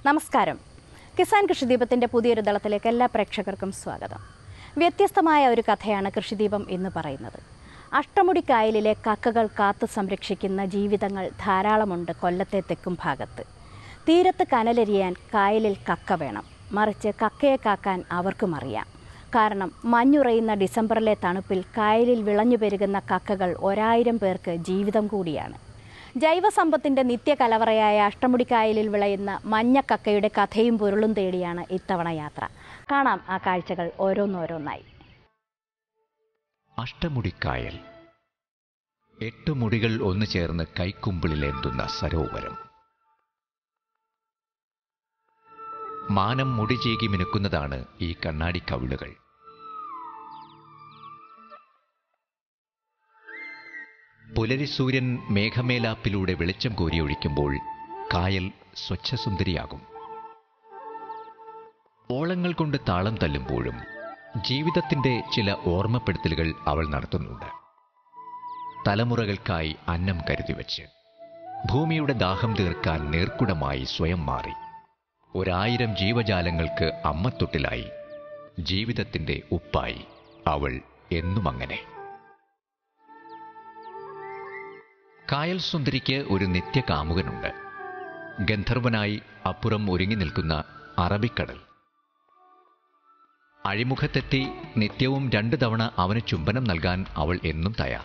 നമസ്കാരം കിസാൻ കൃഷിദീപത്തിൻ്റെ പുതിയൊരു ദളത്തിലേക്ക് എല്ലാ പ്രേക്ഷകർക്കും സ്വാഗതം വ്യത്യസ്തമായ ഒരു കഥയാണ് കൃഷിദീപം എന്ന് പറയുന്നത് അഷ്ടമുടി കായലിലെ കക്കകൾ കാത്തു സംരക്ഷിക്കുന്ന ജീവിതങ്ങൾ ധാരാളമുണ്ട് കൊല്ലത്തെ തെക്കും ഭാഗത്ത് തീരത്ത് കനലെരിയാൻ കായലിൽ കക്ക വേണം മറിച്ച് കക്കയെ കാക്കാൻ അവർക്കും അറിയാം കാരണം മഞ്ഞുറയുന്ന ഡിസംബറിലെ തണുപ്പിൽ കായലിൽ വിളഞ്ഞു പെരുകുന്ന കക്കകൾ ഒരായിരം പേർക്ക് ജീവിതം കൂടിയാണ് ജൈവസമ്പത്തിന്റെ നിത്യകലവറയായ അഷ്ടമുടിക്കായലിൽ വിളയുന്ന മഞ്ഞക്കക്കയുടെ കഥയും പൊരുളും തേടിയാണ് ഇത്തവണ യാത്ര കാണാം ആ കാഴ്ചകൾ ഓരോന്നോരോന്നായി അഷ്ടമുടിക്കായൽ എട്ട് മുടികൾ ഒന്നു ചേർന്ന് കൈക്കുമ്പിളിലേന്തുന്ന സരോവരം മാനം മുടി ചീകി മിനുക്കുന്നതാണ് ഈ കണ്ണാടി കവിളുകൾ പുലരി സൂര്യൻ മേഘമേലാപ്പിലൂടെ വെളിച്ചം കോരിയൊഴിക്കുമ്പോൾ കായൽ സ്വച്ഛസുന്ദരിയാകും ഓളങ്ങൾ കൊണ്ട് താളം തല്ലുമ്പോഴും ജീവിതത്തിന്റെ ചില ഓർമ്മപ്പെടുത്തലുകൾ അവൾ നടത്തുന്നുണ്ട് തലമുറകൾക്കായി അന്നം കരുതിവെച്ച് ഭൂമിയുടെ ദാഹം തീർക്കാൻ നേർക്കുടമായി സ്വയം മാറി ഒരായിരം ജീവജാലങ്ങൾക്ക് അമ്മത്തൊട്ടിലായി ജീവിതത്തിന്റെ ഉപ്പായി അവൾ എന്നും അങ്ങനെ കായൽ സുന്ദരിക്ക് ഒരു നിത്യകാമുകനുണ്ട് ഗന്ധർവനായി അപ്പുറം ഒരുങ്ങി നിൽക്കുന്ന അറബിക്കടൽ അഴിമുഖത്തെത്തി നിത്യവും രണ്ടു തവണ അവന് ചുംബനം നൽകാൻ അവൾ എന്നും തയ്യാർ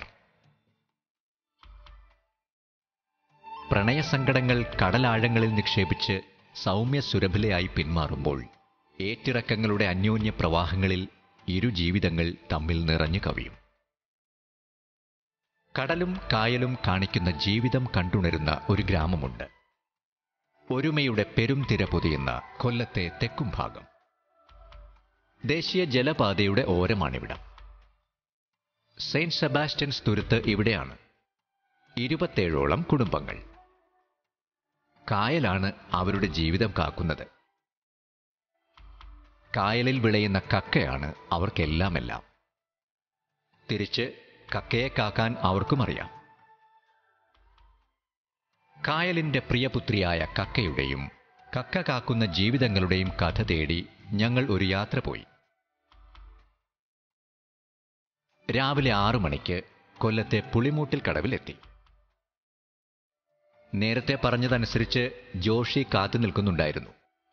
പ്രണയസങ്കടങ്ങൾ കടലാഴങ്ങളിൽ നിക്ഷേപിച്ച് സൗമ്യ സുരഭിലയായി പിന്മാറുമ്പോൾ ഏറ്റിറക്കങ്ങളുടെ അന്യോന്യ പ്രവാഹങ്ങളിൽ ഇരു ജീവിതങ്ങൾ തമ്മിൽ നിറഞ്ഞു കവിയും കടലും കായലും കാണിക്കുന്ന ജീവിതം കണ്ടുണരുന്ന ഒരു ഗ്രാമമുണ്ട് ഒരുമയുടെ പെരും തിര പൊതിയുന്ന കൊല്ലത്തെ തെക്കും ഭാഗം ദേശീയ ജലപാതയുടെ ഓരമാണിവിടം സെയിന്റ് സെബാസ്റ്റ്യൻസ് തുരുത്ത് ഇവിടെയാണ് ഇരുപത്തേഴോളം കുടുംബങ്ങൾ കായലാണ് അവരുടെ ജീവിതം കാക്കുന്നത് കായലിൽ വിളയുന്ന കക്കയാണ് അവർക്കെല്ലാമെല്ലാം തിരിച്ച് കക്കയെ കാക്കാൻ അവർക്കും അറിയാം കായലിന്റെ പ്രിയപുത്രിയായ കക്കയുടെയും കക്ക കാക്കുന്ന ജീവിതങ്ങളുടെയും കഥ തേടി ഞങ്ങൾ ഒരു യാത്ര പോയി രാവിലെ ആറു മണിക്ക് കൊല്ലത്തെ പുളിമൂട്ടിൽ കടവിലെത്തി നേരത്തെ പറഞ്ഞതനുസരിച്ച് ജോഷി കാത്തു നിൽക്കുന്നുണ്ടായിരുന്നു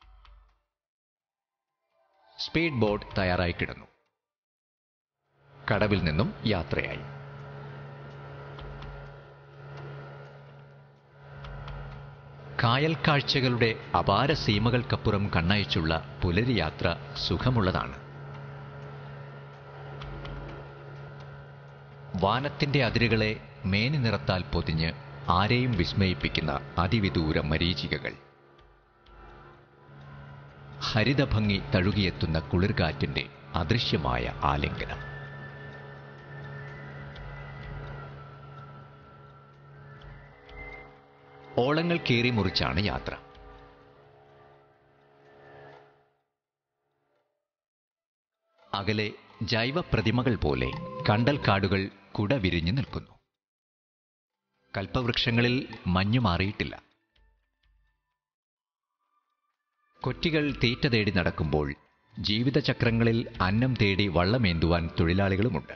സ്പീഡ് ബോട്ട് തയ്യാറായി കിടന്നു കടവിൽ നിന്നും യാത്രയായി കായൽ കാഴ്ചകളുടെ അപാര സീമകൾക്കപ്പുറം കണ്ണയച്ചുള്ള പുലരി യാത്ര സുഖമുള്ളതാണ് വാനത്തിന്റെ അതിരുകളെ മേനി നിറത്താൽ പൊതിഞ്ഞ് ആരെയും വിസ്മയിപ്പിക്കുന്ന അതിവിദൂര മരീചികകൾ ഹരിതഭംഗി തഴുകിയെത്തുന്ന കുളിർകാറ്റിന്റെ അദൃശ്യമായ ആലിംഗനം ഓളങ്ങൾ കീറി മുറിച്ചാണ് യാത്ര അകലെ ജൈവ പ്രതിമകൾ പോലെ കണ്ടൽ കാടുകൾ കുട വിരിഞ്ഞു നിൽക്കുന്നു കൽപ്പവൃക്ഷങ്ങളിൽ മഞ്ഞു മാറിയിട്ടില്ല കൊറ്റികൾ തീറ്റ തേടി നടക്കുമ്പോൾ ജീവിതചക്രങ്ങളിൽ അന്നം തേടി വള്ളമേന്തുവാൻ തൊഴിലാളികളുമുണ്ട്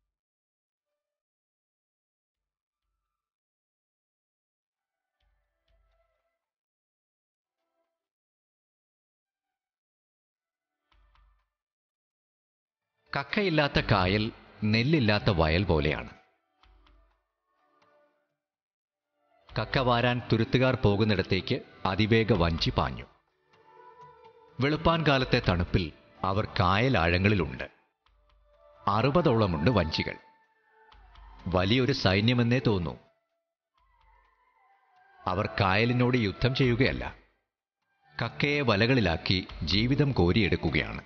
കക്കയില്ലാത്ത കായൽ നെല്ലില്ലാത്ത വയൽ പോലെയാണ് കക്ക വാരാൻ തുരുത്തുകാർ പോകുന്നിടത്തേക്ക് അതിവേഗ വഞ്ചി പാഞ്ഞു വെളുപ്പാൻ കാലത്തെ തണുപ്പിൽ അവർ കായൽ ആഴങ്ങളിലുണ്ട് അറുപതോളമുണ്ട് വഞ്ചികൾ വലിയൊരു സൈന്യമെന്നേ തോന്നൂ അവർ കായലിനോട് യുദ്ധം ചെയ്യുകയല്ല കക്കയെ വലകളിലാക്കി ജീവിതം കോരിയെടുക്കുകയാണ്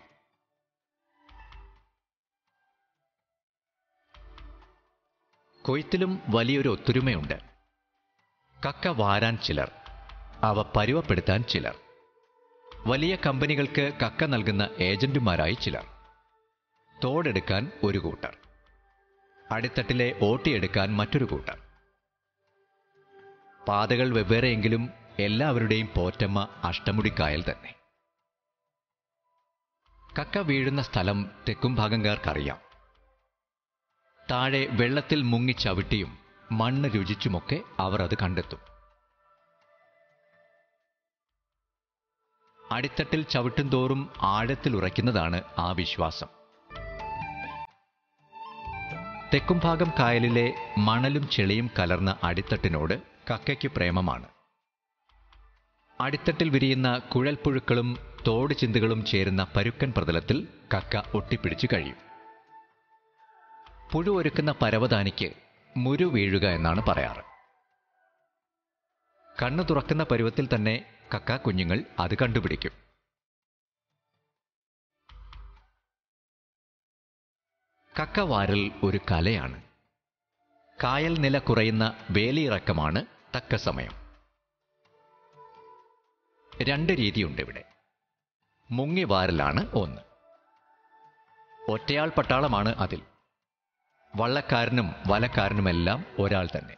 കൊയ്ത്തിലും വലിയൊരു ഒത്തൊരുമയുണ്ട് കക്ക വാരാൻ ചിലർ അവ പരുവപ്പെടുത്താൻ ചിലർ വലിയ കമ്പനികൾക്ക് കക്ക നൽകുന്ന ഏജന്റുമാരായി ചിലർ തോടെടുക്കാൻ ഒരു കൂട്ടർ അടിത്തട്ടിലെ ഓട്ടിയെടുക്കാൻ മറ്റൊരു കൂട്ടർ പാതകൾ വെവ്വേറെയെങ്കിലും എല്ലാവരുടെയും പോറ്റമ്മ അഷ്ടമുടിക്കായൽ തന്നെ കക്ക വീഴുന്ന സ്ഥലം തെക്കും ഭാഗംകാർക്കറിയാം താഴെ വെള്ളത്തിൽ മുങ്ങി ചവിട്ടിയും മണ്ണ് രുചിച്ചുമൊക്കെ അവർ അത് കണ്ടെത്തും അടിത്തട്ടിൽ ചവിട്ടും തോറും ആഴത്തിൽ ഉറയ്ക്കുന്നതാണ് ആ വിശ്വാസം തെക്കും ഭാഗം കായലിലെ മണലും ചെളിയും കലർന്ന അടിത്തട്ടിനോട് കക്കയ്ക്ക് പ്രേമമാണ് അടിത്തട്ടിൽ വിരിയുന്ന കുഴൽപ്പുഴുക്കളും തോട് ചിന്തുകളും ചേരുന്ന പരുക്കൻ പ്രതലത്തിൽ കക്ക ഒട്ടിപ്പിടിച്ചു കഴിയും പുഴു ഒരുക്കുന്ന പരവതാനിക്ക് മുരു വീഴുക എന്നാണ് പറയാറ് കണ്ണു തുറക്കുന്ന പരുവത്തിൽ തന്നെ കക്ക കുഞ്ഞുങ്ങൾ അത് കണ്ടുപിടിക്കും കക്കവാരൽ ഒരു കലയാണ് കായൽ നില കുറയുന്ന വേലിയിറക്കമാണ് തക്ക സമയം രണ്ട് രീതിയുണ്ട് ഇവിടെ മുങ്ങിവാരലാണ് ഒന്ന് ഒറ്റയാൾ പട്ടാളമാണ് അതിൽ വള്ളക്കാരനും വലക്കാരനുമെല്ലാം ഒരാൾ തന്നെ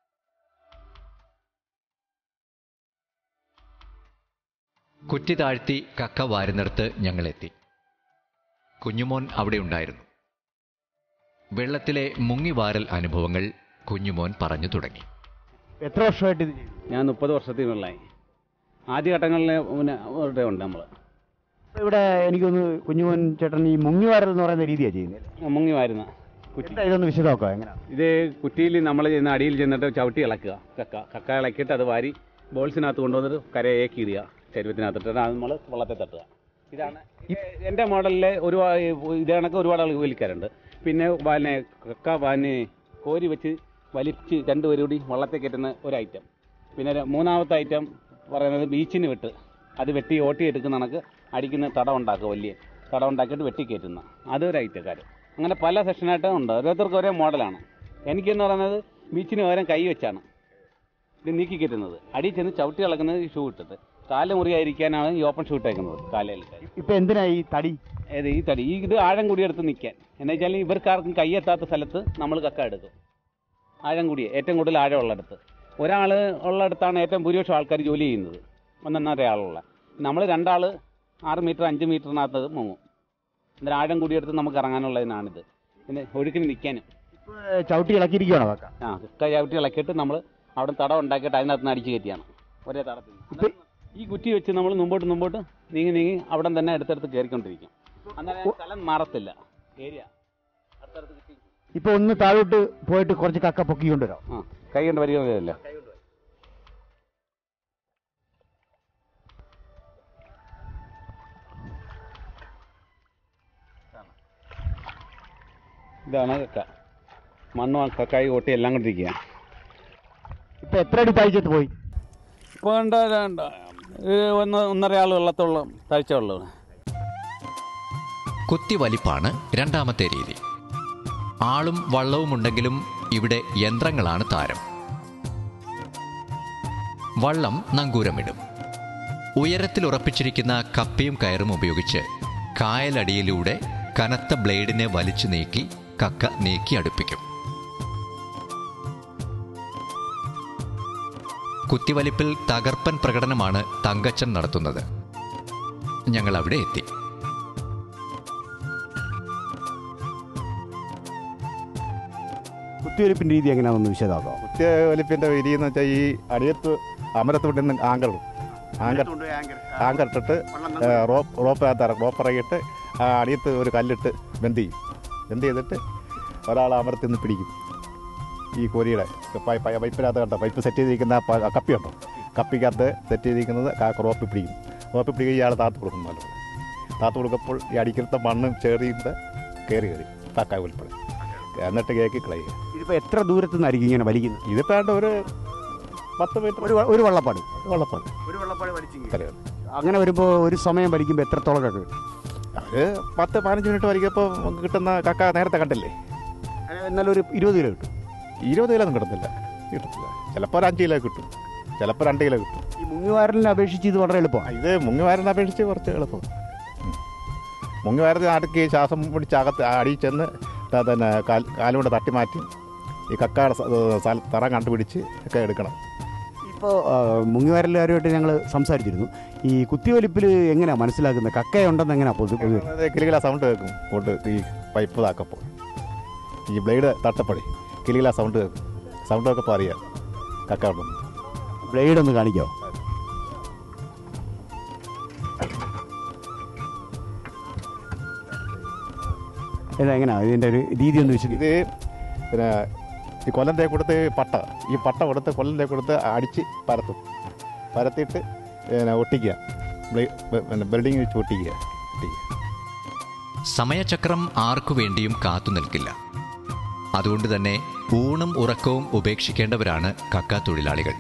കുറ്റി താഴ്ത്തി കക്ക വാരുന്നിടത്ത് ഞങ്ങളെത്തി കുഞ്ഞുമോൻ അവിടെ ഉണ്ടായിരുന്നു വെള്ളത്തിലെ മുങ്ങിവാരൽ അനുഭവങ്ങൾ കുഞ്ഞുമോൻ പറഞ്ഞു തുടങ്ങി എത്ര വർഷമായിട്ട് ഇത് ചെയ്യുന്നു ഞാൻ മുപ്പത് വർഷത്തിന് മുകളിലായി ആദ്യഘട്ടങ്ങളിൽ പിന്നെ ഇവിടെ ഉണ്ട് നമ്മൾ ഇപ്പൊ ഇവിടെ എനിക്കൊന്ന് കുഞ്ഞുമോൻ ചേട്ടൻ ഈ മുങ്ങിവാരൽ എന്ന് പറയുന്ന രീതിയാണ് ചെയ്യുന്നത് മുങ്ങി വാരുന്ന കുറ്റി എന്താ ഇതൊന്ന് വിശദമാക്കുക എങ്ങനെ ഇത് കുറ്റിയിൽ നമ്മൾ ചെന്ന് അടിയിൽ ചെന്നിട്ട് ചവിട്ടി ഇളക്കുക കക്ക കക്ക ഇളക്കിയിട്ട് അത് വാരി ബോൾസിനകത്ത് കൊണ്ടുവന്നിട്ട് കരയേക്ക് ഇടുക ശരീരത്തിനകത്തിട്ട് അത് നമ്മൾ വള്ളത്തെ തട്ടുക ഇതാണ് എൻ്റെ മോഡലിൽ ഒരു ഇത് കണക്ക് ഒരുപാട് ആളുകൾ വലിക്കാറുണ്ട് പിന്നെ പിന്നെ കക്ക വാന് കോരി വെച്ച് വലിച്ച് രണ്ടുപേരും കൂടി വള്ളത്തെ കയറ്റുന്ന ഒരു ഐറ്റം പിന്നെ ര- മൂന്നാമത്തെ ഐറ്റം പറയുന്നത് ബീച്ചിന് വിട്ട് അത് വെട്ടി ഓട്ടി എടുക്കുന്ന കണക്ക് അടിക്കുന്ന തടം ഉണ്ടാക്കുക വലിയ തടം ഉണ്ടാക്കിയിട്ട് വെട്ടി കയറ്റുന്ന അതൊരു ഐറ്റക്കാർ അങ്ങനെ പല സെക്ഷനായിട്ടും ഉണ്ട് ഓരോരുത്തർക്കും ഒരേ മോഡലാണ് എനിക്കെന്ന് പറയുന്നത് ബീച്ചിന് പകരം കൈ വെച്ചാണ് ഇത് നീക്കി കയറ്റുന്നത് അടിയിൽ ചെന്ന് ചവിട്ടി ഇളക്കുന്നത് ഈ ഷൂ ഇട്ടിട്ട് കാല് മുറിയായിരിക്കാനാണ് ഈ ഓപ്പൺ ഷൂ ഇട്ടേക്കുന്നത് കാലിൽ ഇപ്പൊ എന്തിനാ ഈ തടി ഏത് ഈ തടി ഈ ഇത് ആഴം കൂടിയെടുത്ത് നിൽക്കാൻ എന്ന് വെച്ചാൽ ഇവർക്കാർക്കും കൈയെത്താത്ത സ്ഥലത്ത് നമ്മൾ കക്ക എടുക്കും ആഴം കൂടിയ ഏറ്റവും കൂടുതൽ ആഴമുള്ളിടത്ത് ഒരാൾ ഉള്ളിടത്താണ് ഏറ്റവും ഭൂരിപക്ഷം ആൾക്കാർ ജോലി ചെയ്യുന്നത് ഒന്നൊന്നര ആളുള്ള നമ്മൾ രണ്ടാൾ ആറ് മീറ്റർ അഞ്ച് മീറ്ററിനകത്ത് മുങ്ങും അന്നേരം ആഴം കൂടിയെടുത്ത് നമുക്ക് ഇറങ്ങാനുള്ളതിനാണിത് പിന്നെ ഒഴുക്കിന് നിൽക്കാനും ഇപ്പൊ ചവിട്ടി ഇളക്കിയിരിക്കുകയാണോ കാക്ക ആ കൈ ചവിട്ടി ഇളക്കിയിട്ട് നമ്മൾ അവിടെ തടം ഉണ്ടാക്കിയിട്ട് അതിനകത്ത് നിന്ന് അടിച്ച് കയറ്റിയാണ് ഒരേ തടത്തിൽ നിന്ന്. ഈ കുറ്റി വെച്ച് നമ്മൾ മുമ്പോട്ട് മുമ്പോട്ട് നീങ്ങി നീങ്ങി അവിടെ തന്നെ അടുത്തടുത്ത് കയറിക്കൊണ്ടിരിക്കും അന്നേരം സ്ഥലം മാറത്തില്ല ഏരിയ അടുത്തടുത്ത് കിട്ടി ഇപ്പൊ ഒന്ന് താഴോട്ട് പോയിട്ട് കുറച്ച് കക്ക പൊക്കിക്കൊണ്ടുവരാം ആ കൈ കൊണ്ട് വരികയില്ല ഇതാണ് കക്ക മണ്ണും കക്കായി ഓട്ടി എല്ലാം കൊണ്ടിരിക്കുക ഇപ്പൊ എത്ര അടി താഴ്ചത്ത് പോയി ഇപ്പോൾ ഉണ്ട് രണ്ട് ഒന്ന് ഒന്നര ആൾ വെള്ളത്തോളം താഴ്ച ഉള്ളത് കുത്തിവലിപ്പാണ് രണ്ടാമത്തെ രീതി ആളും വള്ളവുമുണ്ടെങ്കിലും ഇവിടെ യന്ത്രങ്ങളാണ് താരം വള്ളം നങ്കൂരമിടും ഉയരത്തിൽ ഉറപ്പിച്ചിരിക്കുന്ന കപ്പിയും കയറും ഉപയോഗിച്ച് കായലടിയിലൂടെ കനത്ത ബ്ലേഡിനെ വലിച്ചു നീക്കി കക്ക നീക്കി അടുപ്പിക്കും കുത്തിവലിപ്പിൽ തകർപ്പൻ പ്രകടനമാണ് തങ്കച്ചൻ നടത്തുന്നത് ഞങ്ങൾ അവിടെ എത്തി കുത്തിവെപ്പിന്റെ രീതി എങ്ങനെയാണെന്ന് വിശദമാക്കാം കുത്തിയ വലിപ്പിന്റെ വിരി എന്ന് വെച്ചാൽ ഈ അടിയത്ത് അമരത്ത് വിട്ടുന്ന ആങ്കറും ആങ്കർ ആങ്കർ ഇട്ടിട്ട് റോപ്പ് റോപ്പിനകത്ത് ഇറക്കും റോപ്പ് ഇറങ്ങിയിട്ട് ആ അടിയത്ത് ഒരു കല്ലിട്ട് ബന്ത് ചെയ്യും ബന്ത് ചെയ്തിട്ട് ഒരാൾ അമരത്തിൽ നിന്ന് പിടിക്കും ഈ കോരിയുടെ പൈ- പൈ- പൈപ്പിനകത്ത് കണ്ടോ പൈപ്പ് സെറ്റ് ചെയ്തിരിക്കുന്ന ആ പ- കപ്പി ഉണ്ടോ കപ്പിക്കകത്ത് സെറ്റ് ചെയ്തിരിക്കുന്നത് കാക്ക റോപ്പിൽ പിടിക്കും റോപ്പിൽ പിടിക്കുക ഇയാൾ താത്ത് കൊടുക്കും നല്ലത് താത്ത് കൊടുക്കുമ്പോൾ ഈ അടിക്കലത്തെ മണ്ണും ചേറിയിട്ട് കയറി കയറി കാക്ക വലിപ്പഴം എന്നിട്ട് കേക്ക് കളയുക ഇതിപ്പോ എത്ര ദൂരത്തു നിന്നായിരിക്കും ഇങ്ങനെ വലിക്കുന്നത് ഇതിപ്പോ ഏതാണ്ട് ഒരു പത്ത് മീറ്റർ ഒരു വ- ഒരു വള്ളപ്പാട് വെള്ളപ്പാണ് ഒരു വള്ളപ്പാട് വലിച്ചെങ്കിൽ കരകൾ അങ്ങനെ വരുമ്പോ ഒരു സമയം വലിക്കുമ്പോൾ എത്രത്തോളം കക്ക കിട്ടും? അത് പത്ത് പതിനഞ്ച് മിനിറ്റ് വരികപ്പോൾ നമുക്ക് കിട്ടുന്ന കക്ക നേരത്തെ കണ്ടില്ലേ അങ്ങനെ എന്നാലും ഒരു ഇരുപത് കിലോ കിട്ടും ഇരുപത് കിലോ ഒന്നും കിട്ടത്തില്ല കിട്ടത്തില്ല ചിലപ്പോൾ ഒരു അഞ്ച് കിലോ കിട്ടും ചിലപ്പോൾ രണ്ട് കിലോ കിട്ടും ഈ മുങ്ങിവാരലിനെ അപേക്ഷിച്ച് ഇത് വളരെ ആ, എളുപ്പമാണ് ഇത് മുങ്ങിവാരനെ അപേക്ഷിച്ച് കുറച്ച് എളുപ്പം മുങ്ങിവാരത്തിൽ അടുക്കി ശ്വാസം പിടിച്ച് അകത്ത് അടിയിൽ ചെന്ന് ത- തന്നെ കാൽ കാലുകൊണ്ട് തട്ടി മാറ്റി ഈ കക്കയുടെ സ- സ്ഥല തറ കണ്ടുപിടിച്ച് ഒക്കെ എടുക്കണം ഈ ഇപ്പോൾ മുങ്ങിവരലുകാരുമായിട്ട് ഞങ്ങൾ സംസാരിച്ചിരുന്നു ഈ കുത്തിയൊലിപ്പിൽ എങ്ങനെയാണ് മനസ്സിലാക്കുന്നത് കക്കയുണ്ടെന്ന് എങ്ങനെയാണ് പൊതു പൊതുവെ അത് കിലുകില സൗണ്ട് കേൾക്കും കൊണ്ട് ഈ പൈപ്പ് താക്കപ്പോൾ ഈ ബ്ലേഡ് തട്ടപ്പടി കിലുകില സൗണ്ട് കേൾക്കും സൗണ്ട് കേൾക്കപ്പോൾ അറിയാം കക്ക ഉണ്ടെന്ന് ബ്ലേഡ് ഒന്ന് കാണിക്കാമോ ഇതാ എങ്ങനെയാണ് ഇതിൻ്റെ ഒരു രീതി ഒന്ന് വെച്ച് ഇത് പിന്നെ ഈ കൊല്ലം തേ കൊടുത്ത് പട്ട ഈ പട്ട കൊടുത്ത് കൊല്ലം തേ കൊടുത്ത് അടിച്ച് പരത്തും പരത്തിയിട്ട് പിന്നെ ഒട്ടിക്കുക ബ്ലേ- പിന്നെ ബിൽഡിംഗ് വെച്ച് ഒട്ടിക്കുക ഒട്ടിക്കുക സമയചക്രം ആർക്കു വേണ്ടിയും കാത്തു നിൽക്കില്ല അതുകൊണ്ട് തന്നെ ഊണും ഉറക്കവും ഉപേക്ഷിക്കേണ്ടവരാണ് കക്ക തൊഴിലാളികൾ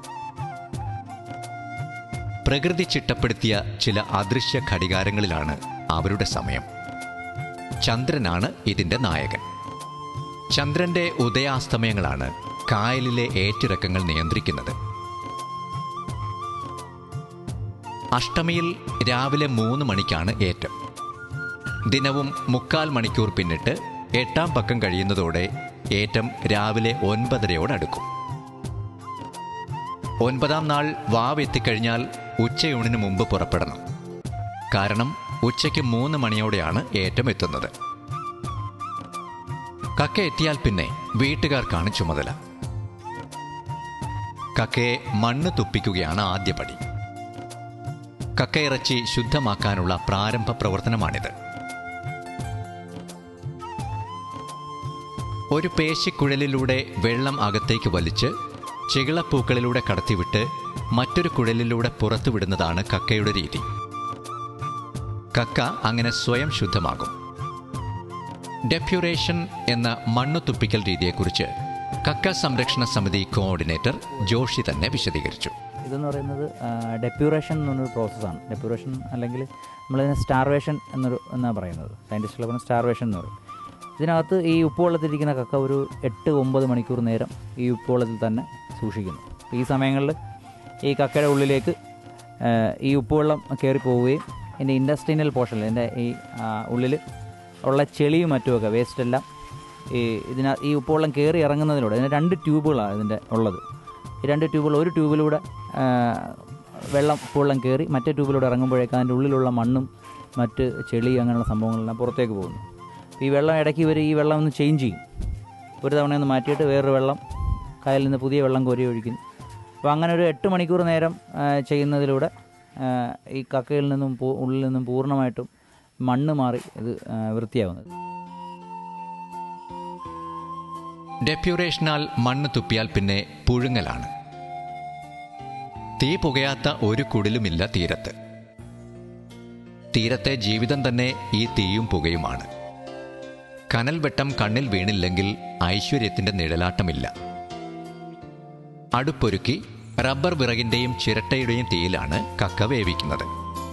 പ്രകൃതി ചിട്ടപ്പെടുത്തിയ ചില അദൃശ്യ ഘടികാരങ്ങളിലാണ് അവരുടെ സമയം ചന്ദ്രനാണ് ഇതിന്റെ നായകൻ ചന്ദ്രന്റെ ഉദയാസ്തമയങ്ങളാണ് കായലിലെ ഏറ്റിറക്കങ്ങൾ നിയന്ത്രിക്കുന്നത് അഷ്ടമിയിൽ രാവിലെ മൂന്ന് മണിക്കാണ് ഏറ്റം ദിനവും മുക്കാൽ മണിക്കൂർ പിന്നിട്ട് എട്ടാം പക്കം കഴിയുന്നതോടെ ഏറ്റം രാവിലെ ഒൻപതരയോടടുക്കും ഒൻപതാം നാൾ വാവ് എത്തിക്കഴിഞ്ഞാൽ ഉച്ചയൂണിന് മുമ്പ് പുറപ്പെടണം കാരണം ഉച്ചയ്ക്ക് മൂന്ന് മണിയോടെയാണ് ഏറ്റം എത്തുന്നത് കക്ക എത്തിയാൽ പിന്നെ വീട്ടുകാർക്കാണ് ചുമതല കക്കയെ മണ്ണ് തുപ്പിക്കുകയാണ് ആദ്യ പടി കക്കയിറച്ചി ശുദ്ധമാക്കാനുള്ള പ്രാരംഭ പ്രവർത്തനമാണിത് ഒരു പേശിക്കുഴലിലൂടെ വെള്ളം അകത്തേക്ക് വലിച്ച് ചികിളപ്പൂക്കളിലൂടെ കടത്തിവിട്ട് മറ്റൊരു കുഴലിലൂടെ പുറത്തുവിടുന്നതാണ് കക്കയുടെ രീതി കക്ക അങ്ങനെ സ്വയം ശുദ്ധമാകും ഡെപ്യൂറേഷൻ എന്ന മണ്ണു തുപ്പിക്കൽ രീതിയെക്കുറിച്ച് കക്ക സംരക്ഷണ സമിതി കോർഡിനേറ്റർ ജോഷി തന്നെ വിശദീകരിച്ചു ഇതെന്ന് പറയുന്നത് ഡെപ്യൂറേഷൻ എന്ന് പറഞ്ഞൊരു പ്രോസസ്സാണ് ഡെപ്യൂറേഷൻ അല്ലെങ്കിൽ നമ്മളിതിനെ സ്റ്റാർവേഷൻ എന്നൊരു എന്നാണ് പറയുന്നത് സയൻറ്റിസ്റ്റുകൾ പറഞ്ഞ സ്റ്റാർവേഷൻ എന്ന് പറയും ഇതിനകത്ത് ഈ ഉപ്പുവെള്ളത്തിലിരിക്കുന്ന കക്ക ഒരു എട്ട് ഒമ്പത് മണിക്കൂർ നേരം ഈ ഉപ്പുവെള്ളത്തിൽ തന്നെ സൂക്ഷിക്കുന്നു ഈ സമയങ്ങളിൽ ഈ കക്കയുടെ ഉള്ളിലേക്ക് ആ, ഈ ഉപ്പുവെള്ളം കയറി പോവുകയും ഇതിൻ്റെ ഇൻഡസ്ട്രീനൽ പോർഷനിൽ ഇതിൻ്റെ ഈ ഉള്ളിൽ ഉള്ള ചെളിയും മറ്റുമൊക്കെ വേസ്റ്റ് എല്ലാം ഈ ഇതിന ഈ ഉപ്പുവെള്ളം കയറി ഇറങ്ങുന്നതിലൂടെ ഇതിന് രണ്ട് ട്യൂബുകളാണ് ഇതിൻ്റെ ഉള്ളത് ഈ രണ്ട് ട്യൂബുകൾ ഒരു ട്യൂബിലൂടെ ആ, വെള്ളം ഉപ്പുവെള്ളം കയറി മറ്റേ ട്യൂബിലൂടെ ഇറങ്ങുമ്പോഴേക്കും അതിൻ്റെ ഉള്ളിലുള്ള മണ്ണും മറ്റ് ചെളി അങ്ങനെയുള്ള സംഭവങ്ങളെല്ലാം പുറത്തേക്ക് പോകുന്നു അപ്പോൾ ഈ വെള്ളം ഇടയ്ക്ക് ഇവർ ഈ വെള്ളം ഒന്ന് ചേഞ്ച് ചെയ്യും ഒരു തവണ ഒന്ന് മാറ്റിയിട്ട് വേറൊരു വെള്ളം കായലിൽ നിന്ന് പുതിയ വെള്ളം കോരി ഒഴിക്കുന്നു അപ്പോൾ അങ്ങനെ ഒരു എട്ട് മണിക്കൂർ നേരം ആ, ചെയ്യുന്നതിലൂടെ ആ, ഈ കക്കയിൽ നിന്നും പൂ- ഉള്ളിൽ നിന്നും പൂർണ്ണമായിട്ടും മണ്ണ് മാറി ഇത് ആ, വൃത്തിയാവുന്നത് ഡെപ്യൂറേഷനാൽ മണ്ണ് തുപ്പിയാൽ പിന്നെ പുഴുങ്ങലാണ് തീ പുകയാത്ത ഒരു കുടിലുമില്ല തീരത്ത് തീരത്തെ ജീവിതം തന്നെ ഈ തീയും പുകയുമാണ് കനൽ വെട്ടം കണ്ണിൽ വീണില്ലെങ്കിൽ ഐശ്വര്യത്തിന്റെ നിഴലാട്ടമില്ല അടുപ്പൊരുക്കി റബ്ബർ വിറകിന്റെയും ചിരട്ടയുടെയും തീയിലാണ് കക്ക വേവിക്കുന്നത്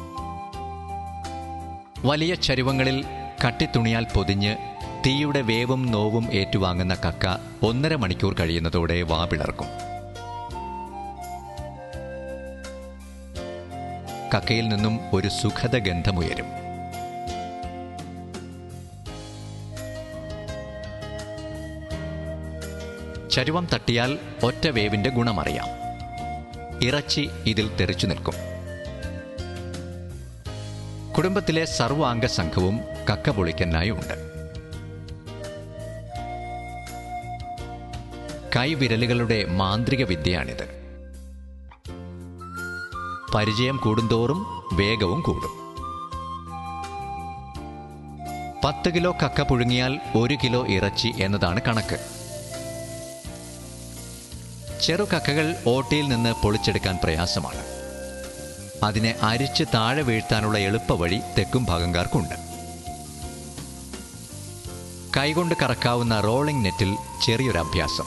വലിയ ചരുവങ്ങളിൽ കട്ടിത്തുണിയാൽ പൊതിഞ്ഞ് തീയുടെ വേവും നോവും ഏറ്റുവാങ്ങുന്ന കക്ക ഒന്നര മണിക്കൂർ കഴിയുന്നതോടെ വാപിളർക്കും കക്കയിൽ നിന്നും ഒരു സുഖത ഗന്ധമുയരും ചരുവം തട്ടിയാൽ ഒറ്റ വേവിന്റെ ഗുണമറിയാം ഇറച്ചി ഇതിൽ തെറിച്ചു നിൽക്കും കുടുംബത്തിലെ സർവാംഗ സംഘവും കക്ക പൊളിക്കാനായി ഉണ്ട് കൈവിരലുകളുടെ മാന്ത്രിക വിദ്യയാണിത് പരിചയം കൂടുന്തോറും വേഗവും കൂടും പത്ത് കിലോ കക്ക പുഴുങ്ങിയാൽ ഒരു കിലോ ഇറച്ചി എന്നതാണ് കണക്ക് ചെറു കക്കകൾ ഓട്ടിയിൽ നിന്ന് പൊളിച്ചെടുക്കാൻ പ്രയാസമാണ് അതിനെ അരിച്ച് താഴെ വീഴ്ത്താനുള്ള എളുപ്പവഴി തെക്കും ഭാഗംകാർക്കുണ്ട് കൈകൊണ്ട് കറക്കാവുന്ന റോളിംഗ് നെറ്റിൽ ചെറിയൊരു അഭ്യാസം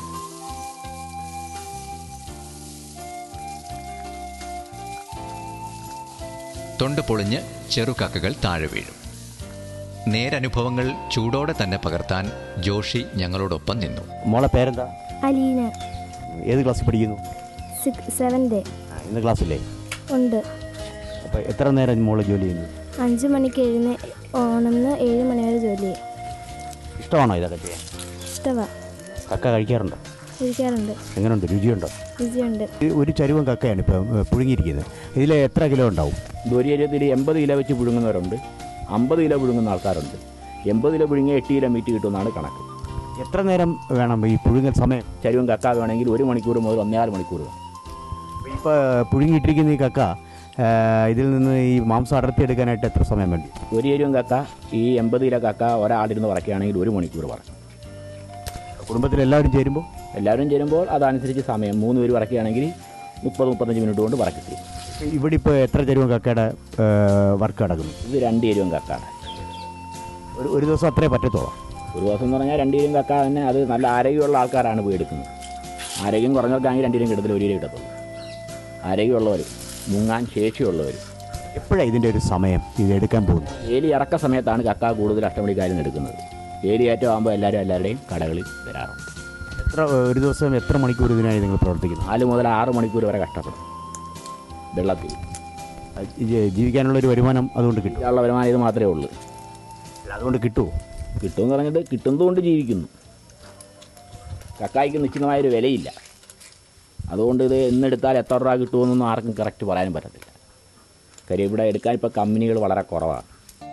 തൊണ്ട് പൊളിഞ്ഞ് ചെറുകക്കകൾ താഴെ വീഴും നേരനുഭവങ്ങൾ ചൂടോടെ തന്നെ പകർത്താൻ ജോഷി ഞങ്ങളോടൊപ്പം നിന്നു മോളെ പേരെന്താ അലീന ഏത് ക്ലാസ്സിൽ പഠിക്കുന്നു സിക്സ് സെവൻത് ആ, ഇന്ന് ക്ലാസ്സില്ലേ ഉണ്ട് അപ്പോൾ എത്ര നേരം മോള് ജോലി ചെയ്യുന്നു അഞ്ച് മണിക്ക് എഴുന്ന ഓണെന്ന് ഏഴ് മണി വരെ ജോലി ചെയ്യും ഇഷ്ടമാണോ ഇതൊക്കെ ചെയ്യാൻ ഇഷ്ടമാ കക്ക കഴിക്കാറുണ്ടോ കഴിക്കാറുണ്ട് എങ്ങനെയുണ്ട് രുചിയുണ്ടോ രുചിയുണ്ട് ഇത് ഒരു ചരുവം കക്കയാണ് ഇപ്പം ഏ, പുഴുങ്ങിയിരിക്കുന്നത് ഇതിൽ എത്ര കിലോ ഉണ്ടാവും ഒരു ശരീരത്തിൽ എൺപത് കിലോ വെച്ച് പുഴുങ്ങുന്നവരുണ്ട് അമ്പത് കിലോ പുഴുങ്ങുന്ന ആൾക്കാരുണ്ട് എൺപത് കിലോ പുഴുങ്ങിയ എട്ട് കിലോ മീറ്റ് കിട്ടുമെന്നാണ് കണക്ക് എത്ര നേരം വേണം ഈ പുഴുങ്ങൽ സമയം ചരുവും കക്ക വേണമെങ്കിൽ ഒരു മണിക്കൂർ മുതൽ ഒന്നേകാൽ മണിക്കൂർ വേണം ഇപ്പോൾ പുഴുങ്ങിയിട്ടിരിക്കുന്ന ഈ കക്ക ഏ, ഇതിൽ നിന്ന് ഈ മാംസം അടർത്തിയെടുക്കാനായിട്ട് എത്ര സമയം വേണ്ടി ഒരു ചരുവും കക്ക ഈ എൺപത് കിലോ കക്ക ഒരാളിരുന്ന് പറക്കുകയാണെങ്കിൽ ഒരു മണിക്കൂർ പറക്കും കുടുംബത്തിൽ എല്ലാവരും ചേരുമ്പോൾ എല്ലാവരും ചേരുമ്പോൾ അതനുസരിച്ച് സമയം മൂന്ന് പേര് പറക്കുകയാണെങ്കിൽ മുപ്പത് മുപ്പത്തഞ്ച് മിനിറ്റ് കൊണ്ട് പറക്കി ഇവിടെ ഇപ്പോൾ എത്ര ചരുവം കക്കയുടെ വർക്ക് നടക്കുന്നു ഇത് രണ്ട് ചരുവും കക്കാണ് ഒരു ഒരു ദിവസം അത്രേ പറ്റത്തോളൂ ഒരു ദിവസം എന്ന് പറഞ്ഞാൽ രണ്ട് ചരുവും കക്ക തന്നെ അത് നല്ല ആരോഗ്യമുള്ള ആൾക്കാരാണ് പോയി എടുക്കുന്നത് ആരോഗ്യം കുറഞ്ഞവർക്കാണെങ്കിൽ രണ്ട് ചരും കിട്ടത്തില്ല ഒരു ചരും കിട്ടത്തുള്ളൂ ആരോഗ്യമുള്ളവർ മുങ്ങാൻ ശേഷിയുള്ളവർ എപ്പോഴാണ് ഇതിൻ്റെ ഒരു സമയം ഇത് എടുക്കാൻ പോകുന്നത് വേലി ഇറക്ക സമയത്താണ് കക്ക കൂടുതൽ അഷ്ടമണിക്കാരും എടുക്കുന്നത് വേലിയേറ്റം ആകുമ്പോൾ എല്ലാവരും എല്ലാവരുടെയും കടകളിൽ വരാറുണ്ട് എത്ര ഒരു ദിവസം എത്ര മണിക്കൂർ ഇതിനായി നിങ്ങൾ പ്രവർത്തിക്കുന്നു നാല് മുതൽ ആറ് മണിക്കൂർ വരെ കഷ്ടപ്പെടും വെള്ളത്തിൽ അത് ജీ- ജീവിക്കാനുള്ള ഒരു വരുമാനം അതുകൊണ്ട് കിട്ടും ഉള്ള വരുമാനം ഇത് മാത്രമേ ഉള്ളൂ അതുകൊണ്ട് കിട്ടുമോ കിട്ടുമെന്ന് പറഞ്ഞിട്ട് കിട്ടുന്നതുകൊണ്ട് ജീവിക്കുന്നു കക്കായ്ക്ക് നിശ്ചിതമായൊരു വിലയില്ല അതുകൊണ്ട് ഇത് എന്നെടുത്താൽ എത്ര രൂപ കിട്ടുമെന്നൊന്നും ആർക്കും കറക്റ്റ് പറയാനും പറ്റത്തില്ല കാര്യം ഇവിടെ എടുക്കാൻ ഇപ്പോൾ കമ്പനികൾ വളരെ കുറവാണ്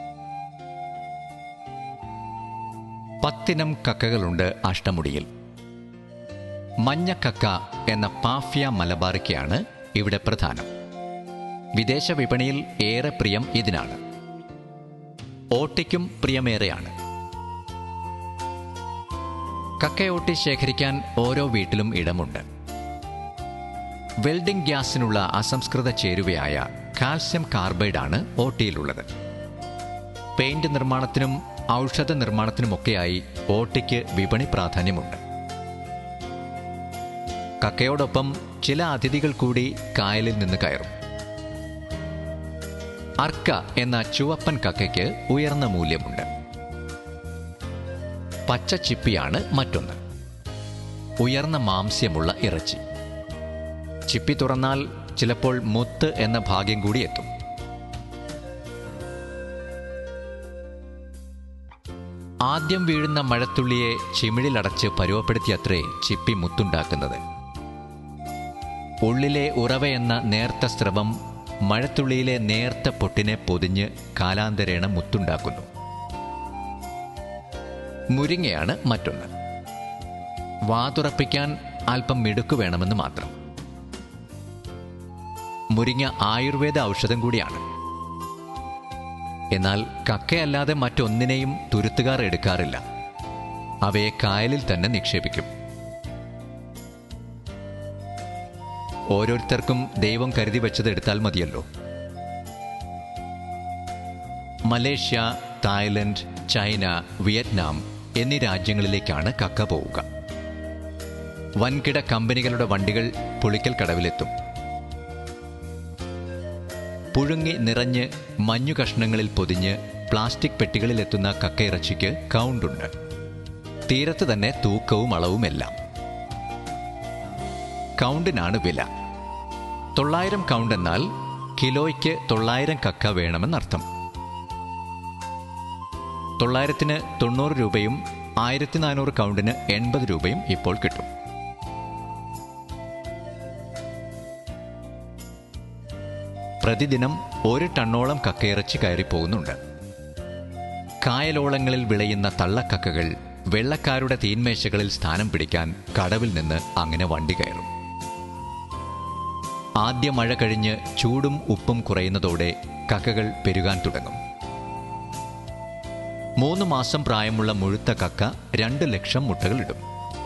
പത്തിനം കക്കകളുണ്ട് അഷ്ടമുടിയിൽ മഞ്ഞക്കക്ക എന്ന പാഫ്യ മലബാറിക്കയാണ് ഇവിടെ പ്രധാനം വിദേശ വിപണിയിൽ ഏറെ പ്രിയം ഇതിനാണ് ഓട്ടിക്കും പ്രിയമേറെയാണ് കക്കയോട്ടി ശേഖരിക്കാൻ ഓരോ വീട്ടിലും ഇടമുണ്ട് വെൽഡിംഗ് ഗ്യാസിനുള്ള അസംസ്കൃത ചേരുവയായ കാൽസ്യം കാർബൈഡാണ് ഓട്ടിയിലുള്ളത് പെയിന്റ് നിർമ്മാണത്തിനും ഔഷധ നിർമ്മാണത്തിനുമൊക്കെയായി ഓട്ടിക്ക് വിപണി പ്രാധാന്യമുണ്ട് കക്കയോടൊപ്പം ചില അതിഥികൾ കൂടി കായലിൽ നിന്ന് കയറും അർക്ക എന്ന ചുവപ്പൻ കക്കയ്ക്ക് ഉയർന്ന മൂല്യമുണ്ട് പച്ച ചിപ്പിയാണ് മറ്റൊന്ന് ഉയർന്ന മാംസ്യമുള്ള ഇറച്ചി ചിപ്പി തുറന്നാൽ ചിലപ്പോൾ മുത്ത് എന്ന ഭാഗ്യം കൂടി എത്തും ആദ്യം വീഴുന്ന മഴത്തുള്ളിയെ ചിമിഴിലടച്ച് പരുവപ്പെടുത്തിയത്രേ ചിപ്പി മുത്തുണ്ടാക്കുന്നത് ഉള്ളിലെ ഉറവയെന്ന നേർത്ത സ്രവം മഴത്തുള്ളിയിലെ നേർത്ത പൊട്ടിനെ പൊതിഞ്ഞ് കാലാന്തരേണ മുത്തുണ്ടാക്കുന്നു മുരിങ്ങയാണ് മറ്റൊന്ന് വാതുറപ്പിക്കാൻ അല്പം മിടുക്ക് വേണമെന്ന് മാത്രം മുരിങ്ങ ആയുർവേദ ഔഷധം കൂടിയാണ് എന്നാൽ കക്കയല്ലാതെ മറ്റൊന്നിനെയും തുരുത്തുകാർ എടുക്കാറില്ല അവയെ കായലിൽ തന്നെ നിക്ഷേപിക്കും ഓരോരുത്തർക്കും ദൈവം കരുതി വെച്ചത് എടുത്താൽ മതിയല്ലോ മലേഷ്യ തായ്ലൻഡ് ചൈന വിയറ്റ്നാം എന്നീ രാജ്യങ്ങളിലേക്കാണ് കക്ക പോവുക വൻകിട കമ്പനികളുടെ വണ്ടികൾ പുളിക്കൽ കടവിലെത്തും പുഴുങ്ങി നിറഞ്ഞ് മഞ്ഞു കഷ്ണങ്ങളിൽ പൊതിഞ്ഞ് പ്ലാസ്റ്റിക് പെട്ടികളിലെത്തുന്ന കക്കയിറച്ചിക്ക് കൗണ്ടുണ്ട് തീരത്ത് തന്നെ തൂക്കവും അളവുമെല്ലാം കൗണ്ടിനാണ് വില തൊള്ളായിരം കൗണ്ട് എന്നാൽ കിലോയ്ക്ക് തൊള്ളായിരം കക്ക വേണമെന്നർത്ഥം തൊള്ളായിരത്തിന് തൊണ്ണൂറ് രൂപയും ആയിരത്തി നാനൂറ് കൗണ്ടിന് എൺപത് രൂപയും ഇപ്പോൾ കിട്ടും പ്രതിദിനം ഒരു ടണ്ണോളം കക്കയിറച്ചി കയറിപ്പോകുന്നുണ്ട് കായലോളങ്ങളിൽ വിളയുന്ന തള്ളക്കക്കകൾ വെള്ളക്കാരുടെ തീന്മേശകളിൽ സ്ഥാനം പിടിക്കാൻ കടവിൽ നിന്ന് അങ്ങനെ വണ്ടി കയറും ആദ്യ മഴ കഴിഞ്ഞ് ചൂടും ഉപ്പും കുറയുന്നതോടെ കക്കകൾ പെരുകാൻ തുടങ്ങും മൂന്ന് മാസം പ്രായമുള്ള മുഴുത്ത കക്ക രണ്ട് ലക്ഷം മുട്ടകളിടും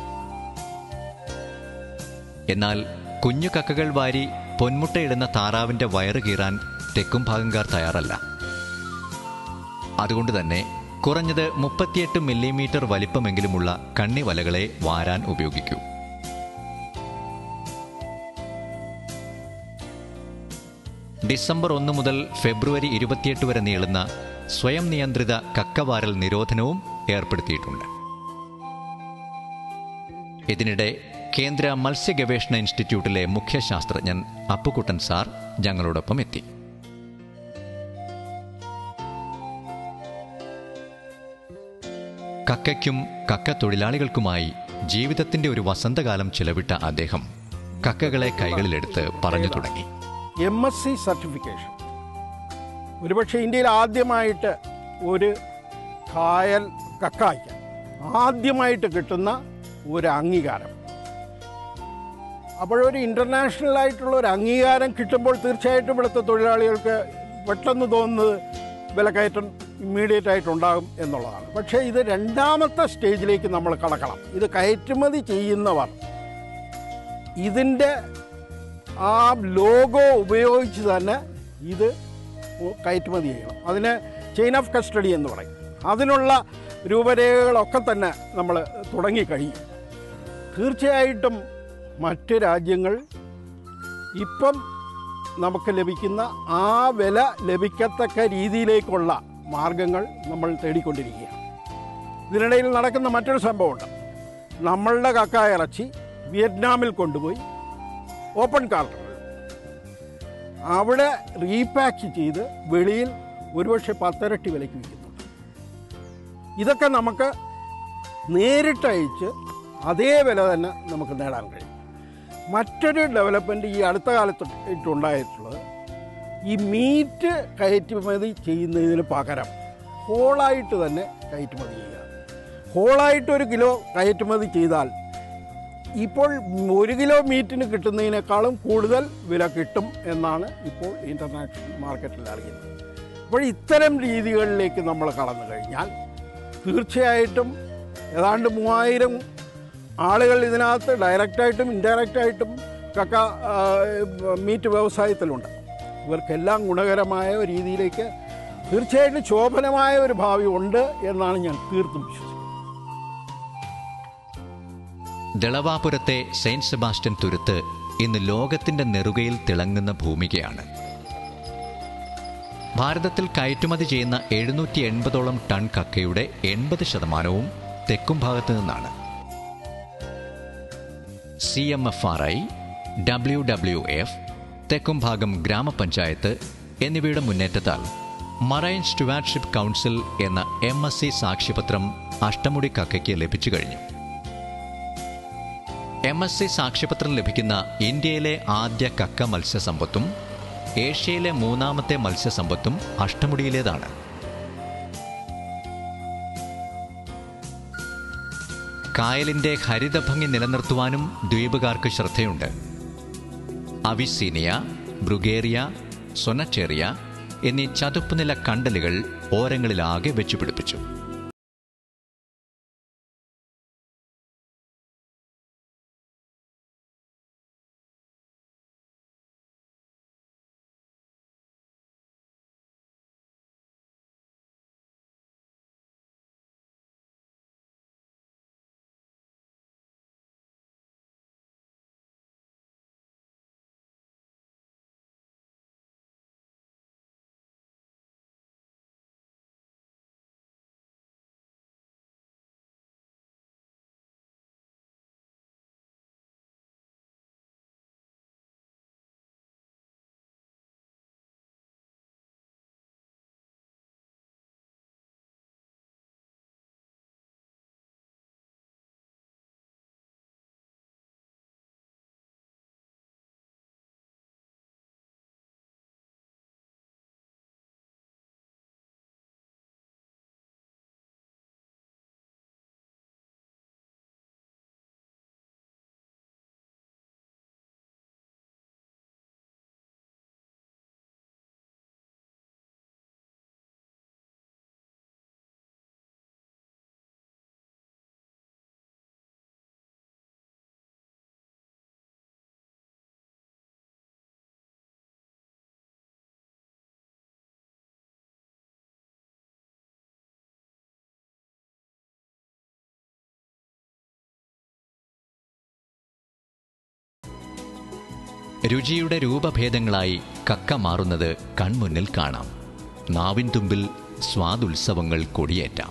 എന്നാൽ കുഞ്ഞു കക്കകൾ വാരി പൊന്മുട്ടയിടുന്ന താറാവിന്റെ വയറ് കീറാൻ തെക്കും ഭാഗംകാർ തയ്യാറല്ല അതുകൊണ്ട് തന്നെ കുറഞ്ഞത് മുപ്പത്തിയെട്ട് മില്ലിമീറ്റർ വലിപ്പമെങ്കിലുമുള്ള കണ്ണിവലകളെ വാരാൻ ഉപയോഗിക്കൂ ഡിസംബർ ഒന്ന് മുതൽ ഫെബ്രുവരി ഇരുപത്തിയെട്ട് വരെ നീളുന്ന സ്വയം നിയന്ത്രിത കക്കവാരൽ നിരോധനവും ഏർപ്പെടുത്തിയിട്ടുണ്ട് ഇതിനിടെ കേന്ദ്ര മത്സ്യ ഗവേഷണ ഇൻസ്റ്റിറ്റ്യൂട്ടിലെ മുഖ്യ ശാസ്ത്രജ്ഞൻ അപ്പുക്കുട്ടൻ സാർ ഞങ്ങളോടൊപ്പം എത്തി കക്കയ്ക്കും കക്ക തൊഴിലാളികൾക്കുമായി ജീവിതത്തിന്റെ ഒരു വസന്തകാലം ചിലവിട്ട അദ്ദേഹം കക്കകളെ കൈകളിലെടുത്ത് പറഞ്ഞു തുടങ്ങി എം എസ് സി സർട്ടിഫിക്കേഷൻ ഒരുപക്ഷെ ഇന്ത്യയിൽ ആദ്യമായിട്ട് ഒരു കായൽ കക്കായ്ക്ക് ആദ്യമായിട്ട് കിട്ടുന്ന ഒരു അംഗീകാരം അപ്പോഴൊരു ഇൻ്റർനാഷണൽ ആയിട്ടുള്ള ഒരു അംഗീകാരം കിട്ടുമ്പോൾ തീർച്ചയായിട്ടും ഇവിടുത്തെ തൊഴിലാളികൾക്ക് പെട്ടെന്ന് തോന്നുന്നത് വിലക്കയറ്റം ഇമ്മീഡിയറ്റ് ആയിട്ടുണ്ടാകും എന്നുള്ളതാണ് പക്ഷേ ഇത് രണ്ടാമത്തെ സ്റ്റേജിലേക്ക് നമ്മൾ കടക്കണം ഇത് കയറ്റുമതി ചെയ്യുന്നവർ ഇതിൻ്റെ ആ ലോഗോ ഉപയോഗിച്ച് തന്നെ ഇത് കയറ്റുമതി ചെയ്യണം അതിന് ചെയിൻ ഓഫ് കസ്റ്റഡി എന്ന് പറയും അതിനുള്ള രൂപരേഖകളൊക്കെ തന്നെ നമ്മൾ തുടങ്ങിക്കഴിയും തീർച്ചയായിട്ടും മറ്റ് രാജ്യങ്ങൾ ഇപ്പം നമുക്ക് ലഭിക്കുന്ന ആ വില ലഭിക്കത്തക്ക രീതിയിലേക്കുള്ള മാർഗങ്ങൾ നമ്മൾ തേടിക്കൊണ്ടിരിക്കുകയാണ് ഇതിനിടയിൽ നടക്കുന്ന മറ്റൊരു സംഭവമുണ്ട് നമ്മളുടെ കക്ക ഇറച്ചി വിയറ്റ്നാമിൽ കൊണ്ടുപോയി ഓപ്പൺ കാർട്ടറിൽ അവിടെ റീപാക്ക് ചെയ്ത് വെളിയിൽ ഒരുപക്ഷെ പത്തിരട്ടി വിലയ്ക്ക് വിൽക്കുന്നുണ്ട് ഇതൊക്കെ നമുക്ക് നേരിട്ടയച്ച് അതേ വില തന്നെ നമുക്ക് നേടാൻ കഴിയും മറ്റൊരു ഡെവലപ്മെൻറ്റ് ഈ അടുത്ത കാലത്ത് ഉണ്ടായിട്ടുള്ളത് ഈ മീറ്റ് കയറ്റുമതി ചെയ്യുന്നതിന് പകരം ഹോളായിട്ട് തന്നെ കയറ്റുമതി ചെയ്യുക ഹോളായിട്ട് ഒരു കിലോ കയറ്റുമതി ചെയ്താൽ ഇപ്പോൾ ഒരു കിലോ മീറ്റിന് കിട്ടുന്നതിനേക്കാളും കൂടുതൽ വില കിട്ടും എന്നാണ് ഇപ്പോൾ ഇൻ്റർനാഷണൽ മാർക്കറ്റിൽ അറിയുന്നത് അപ്പോൾ ഇത്തരം രീതികളിലേക്ക് നമ്മൾ കടന്നു കഴിഞ്ഞാൽ തീർച്ചയായിട്ടും ഏതാണ്ട് മൂവായിരം ആളുകൾ ഇതിനകത്ത് ഡയറക്റ്റായിട്ടും ഇൻഡയറക്റ്റായിട്ടും കക്ക ആ, മീറ്റ് വ്യവസായത്തിലുണ്ട് ഇവർക്കെല്ലാം ഗുണകരമായ ഒരു രീതിയിലേക്ക് തീർച്ചയായിട്ടും ശോഭനമായ ഒരു ഭാവി ഉണ്ട് എന്നാണ് ഞാൻ തീർത്തും വിശ്വസിക്കുന്നത് ദളവാപുരത്തെ സെയിന്റ് സെബാസ്റ്റ്യൻ തുരുത്ത് ഇന്ന് ലോകത്തിന്റെ നെറുകയിൽ തിളങ്ങുന്ന ഭൂമികയാണ് ഭാരതത്തിൽ കയറ്റുമതി ചെയ്യുന്ന എഴുന്നൂറ്റി എൺപതോളം ടൺ കക്കയുടെ എൺപത് ശതമാനവും തെക്കും ഭാഗത്തു നിന്നാണ് C M F R I W W F തെക്കും ഭാഗം ഗ്രാമപഞ്ചായത്ത് എന്നിവയുടെ മുന്നേറ്റത്താൽ മറൈൻ സ്റ്റുവാർഡ്ഷിപ്പ് കൗൺസിൽ എന്ന എം എസ് സി സാക്ഷ്യപത്രം അഷ്ടമുടി കക്കയ്ക്ക് ലഭിച്ചു കഴിഞ്ഞു എം എസ് സി സാക്ഷ്യപത്രം ലഭിക്കുന്ന ഇന്ത്യയിലെ ആദ്യ കക്ക മത്സ്യസമ്പത്തും ഏഷ്യയിലെ മൂന്നാമത്തെ മത്സ്യസമ്പത്തും അഷ്ടമുടിയിലേതാണ് കായലിന്റെ ഹരിതഭംഗി നിലനിർത്തുവാനും ദ്വീപുകാർക്ക് ശ്രദ്ധയുണ്ട് അവിസീനിയ ബ്രുഗേറിയ സൊനച്ചേറിയ എന്നീ ചതുപ്പുനില കണ്ടലുകൾ ഓരങ്ങളിലാകെ വെച്ചുപിടിപ്പിച്ചു രുചിയുടെ രൂപഭേദങ്ങളായി കക്ക മാറുന്നത് കൺമുന്നിൽ കാണാം നാവിൻ തുമ്പിൽ സ്വാദുത്സവങ്ങൾ കൊടിയേറ്റാം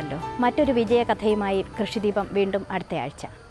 കേട്ടല്ലോ മറ്റൊരു വിജയകഥയുമായി കൃഷിദീപം വീണ്ടും അടുത്തയാഴ്ച